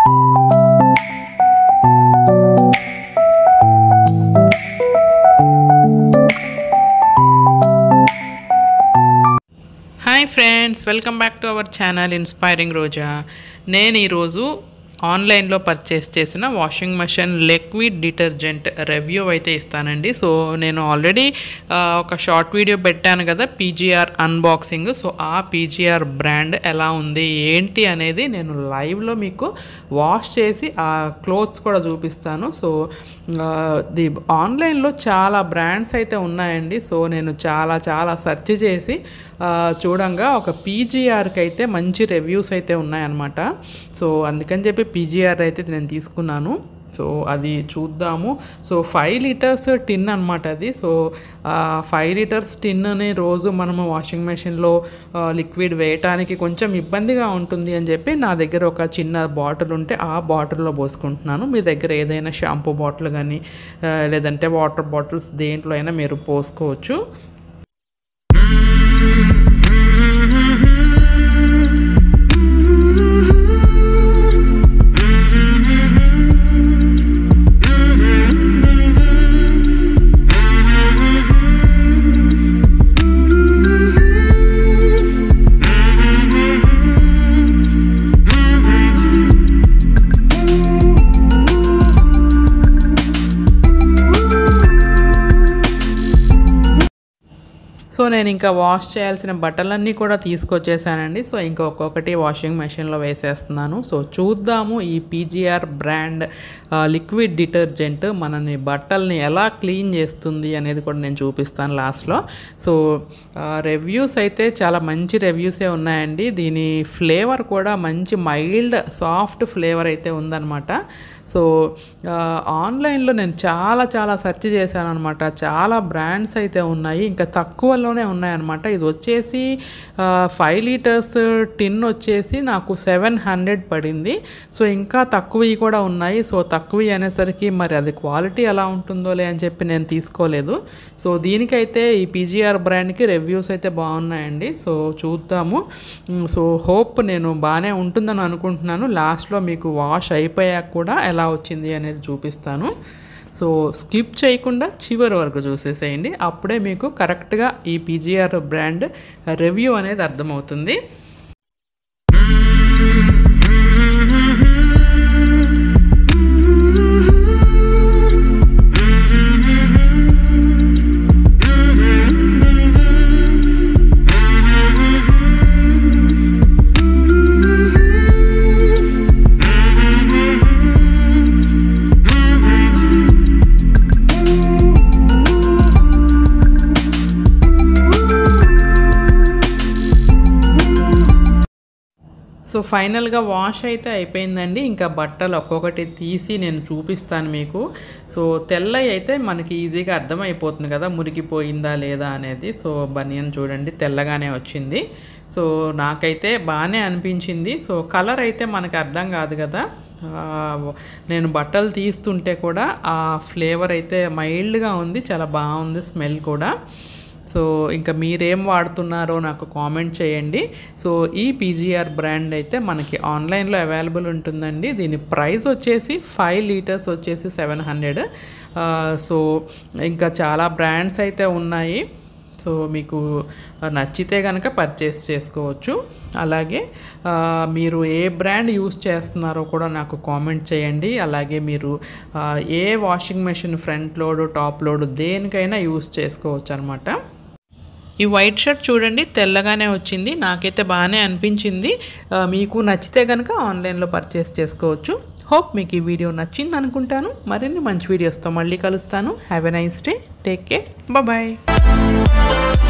hi friends welcome back to our channel inspiring Roja నేను ఈరోజు ఆన్లైన్లో పర్చేస్ చేసిన washing machine liquid detergent review అయితే ఇస్తానండి సో నేను ఆల్రెడీ ఒక షార్ట్ వీడియో పెట్టాను కదా పీజీఆర్ అన్బాక్సింగ్ సో ఆ పీజీఆర్ బ్రాండ్ ఎలా ఉంది ఏంటి అనేది నేను లైవ్లో మీకు వాష్ చేసి ఆ క్లోత్స్ కూడా చూపిస్తాను సో ఆ, ది ఆన్లైన్లో చాలా బ్రాండ్స్ అయితే ఉన్నాయండి సో నేను చాలా చాలా సెర్చ్ చేసి ఆ, చూడంగా ఒక పీజీఆర్కి అయితే మంచి రివ్యూస్ అయితే ఉన్నాయన్నమాట సో అందుకని చెప్పి పీజీఆర్ అయితే నేను తీసుకున్నాను సో అది చూద్దాము సో ఫైవ్ లీటర్స్ టిన్ అనమాట అది సో ఫైవ్ లీటర్స్ టిన్ని రోజు మనము వాషింగ్ మెషిన్లో లిక్విడ్ వేయటానికి కొంచెం ఇబ్బందిగా ఉంటుంది అని చెప్పి నా దగ్గర ఒక చిన్న బాటిల్ ఉంటే ఆ బాటిల్లో పోసుకుంటున్నాను మీ దగ్గర ఏదైనా షాంపూ బాటిల్ కానీ ఆ, లేదంటే వాటర్ బాటిల్స్ దేంట్లో అయినా మీరు పోసుకోవచ్చు సో నేను ఇంకా వాష్ చేయాల్సిన బట్టలన్నీ కూడా తీసుకొచ్చేసానండి సో ఇంకా ఒక్కొక్కటి వాషింగ్ మెషిన్లో వేసేస్తున్నాను సో చూద్దాము ఈ పీజీఆర్ బ్రాండ్ లిక్విడ్ డిటర్జెంట్ మనని బట్టల్ని ఎలా క్లీన్ చేస్తుంది అనేది కూడా నేను చూపిస్తాను లాస్ట్లో సో రివ్యూస్ అయితే చాలా మంచి రివ్యూసే ఉన్నాయండి దీని ఫ్లేవర్ కూడా మంచి మైల్డ్ సాఫ్ట్ ఫ్లేవర్ అయితే ఉందన్నమాట సో ఆ, ఆన్లైన్లో నేను చాలా చాలా సెర్చ్ చేశాను అనమాట చాలా బ్రాండ్స్ అయితే ఉన్నాయి ఇంకా తక్కువలోనే ఉన్నాయన్నమాట ఇది వచ్చేసి ఫైవ్ లీటర్స్ టిన్ వచ్చేసి నాకు సెవెన్ హండ్రెడ్ పడింది సో ఇంకా తక్కువవి కూడా ఉన్నాయి సో తక్కువ అనేసరికి మరి అది క్వాలిటీ ఎలా ఉంటుందోలే అని చెప్పి నేను తీసుకోలేదు సో దీనికైతే ఈ పీజీఆర్ బ్రాండ్కి రివ్యూస్ అయితే బాగున్నాయండి సో చూద్దాము మ్, సో హోప్ నేను బాగానే ఉంటుందని అనుకుంటున్నాను లాస్ట్లో మీకు వాష్ అయిపోయాక కూడా ఎలా వచ్చింది అనేది చూపిస్తాను సో స్కిప్ చేయకుండా చివరి వరకు చూసేసేయండి అప్పుడే మీకు కరెక్ట్గా ఈ పీజీఆర్ బ్రాండ్ రివ్యూ అనేది అర్థమవుతుంది సో ఫైనల్గా వాష్ అయితే అయిపోయిందండి ఇంకా బట్టలు ఒక్కొక్కటి తీసి నేను చూపిస్తాను మీకు సో తెల్లయి అయితే మనకి ఈజీగా అర్థమైపోతుంది కదా మురిగిపోయిందా లేదా అనేది సో బనియన్ చూడండి తెల్లగానే వచ్చింది సో నాకైతే బాగానే అనిపించింది సో కలర్ అయితే మనకు అర్థం కాదు కదా ఆ, నేను బట్టలు తీస్తుంటే కూడా ఆ ఫ్లేవర్ అయితే మైల్డ్గా ఉంది చాలా బాగుంది స్మెల్ కూడా సో ఇంకా మీరేం వాడుతున్నారో నాకు కామెంట్ చేయండి సో ఈ పీజీఆర్ బ్రాండ్ అయితే మనకి ఆన్లైన్లో అవైలబుల్ ఉంటుందండి దీని ప్రైస్ వచ్చేసి ఫైవ్ లీటర్స్ వచ్చేసి సెవెన్ హండ్రెడ్ సో ఇంకా చాలా బ్రాండ్స్ అయితే ఉన్నాయి సో మీకు నచ్చితే కనుక పర్చేస్ చేసుకోవచ్చు అలాగే ఆ, మీరు ఏ బ్రాండ్ యూస్ చేస్తున్నారో కూడా నాకు కామెంట్ చేయండి అలాగే మీరు ఆ, ఏ washing machine front load top load దేనికైనా యూస్ చేసుకోవచ్చు అనమాట ఈ వైట్ షర్ట్ చూడండి తెల్లగానే వచ్చింది నాకైతే బాగానే అనిపించింది ఆ, మీకు నచ్చితే కనుక ఆన్లైన్లో పర్చేస్ చేసుకోవచ్చు హోప్ మీకు ఈ వీడియో నచ్చింది అనుకుంటాను మరిన్ని మంచి వీడియోస్తో మళ్ళీ కలుస్తాను have a nice day take care bye